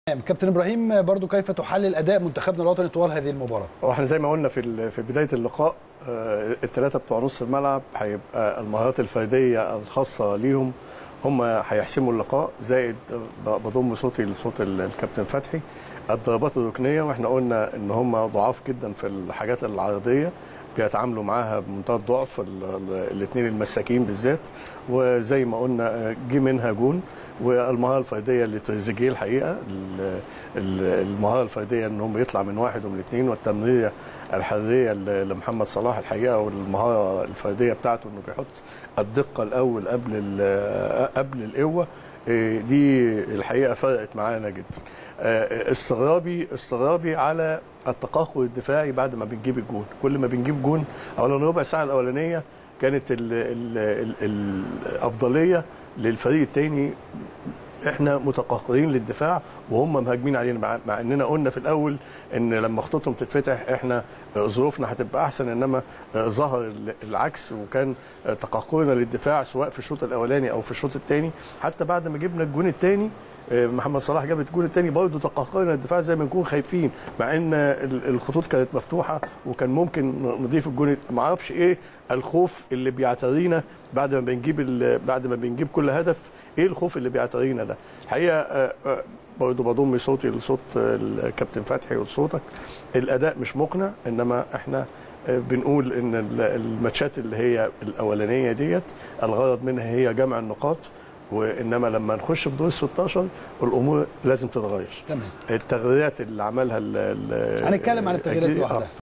كابتن ابراهيم برضو كيف تحلل اداء منتخبنا الوطني طوال هذه المباراه واحنا زي ما قلنا في ال- في بدايه اللقاء آه، الثلاثه بتوع نص الملعب هيبقى المهارات الفرديه الخاصه ليهم هم هيحسموا اللقاء زائد ب- بضم صوتي لصوت ال- الكابتن فتحي الضربات الركنيه واحنا قلنا ان هم ضعاف جدا في الحاجات العرضيه بيتعاملوا معاها بمنتهى الضعف الاثنين المساكين بالذات وزي ما قلنا آه، جه منها جون والمهاره الفرديه لتريزيجيه الحقيقه ال- ال- المهاره الفرديه ان هم يطلع من واحد ومن اثنين والتمريره الحريه ل- لمحمد صلاح الحقيقه والمهاره الفرديه بتاعته انه بيحط الدقه الاول قبل ال- قبل القوه إيه، دي الحقيقه فرقت معانا جدا آه، استغرابي استغرابي على التقهقر الدفاعي بعد ما بنجيب الجون كل ما بنجيب جون اولا ربع ساعه الاولانيه كانت ال ال ال الافضليه للفريق الثاني احنا متقهقرين للدفاع وهم مهاجمين علينا مع, مع اننا قلنا في الاول ان لما خطوطهم تتفتح احنا ظروفنا هتبقى احسن انما ظهر ال- العكس وكان تقهقرنا للدفاع سواء في الشوط الاولاني او في الشوط الثاني حتى بعد ما جبنا الجون الثاني محمد صلاح جاب الجون الثاني برضه تقهقرنا الدفاع زي ما نكون خايفين مع ان ال- الخطوط كانت مفتوحه وكان ممكن نضيف الجون ما اعرفش ايه الخوف اللي بيعترينا بعد ما بنجيب ال- بعد ما بنجيب كل هدف ايه الخوف اللي بيعترينا ده الحقيقه آه، آه، برضه بضم صوتي لصوت الكابتن فتحي وصوتك الاداء مش مقنع انما احنا آه، بنقول ان ال- الماتشات اللي هي الاولانيه ديت الغرض منها هي جمع النقاط وانما لما نخش في دور ال 16 الامور لازم تتغير تمام التغييرات اللي عملها ال- ال- هنتكلم عن التغييرات الأجيال- لوحدها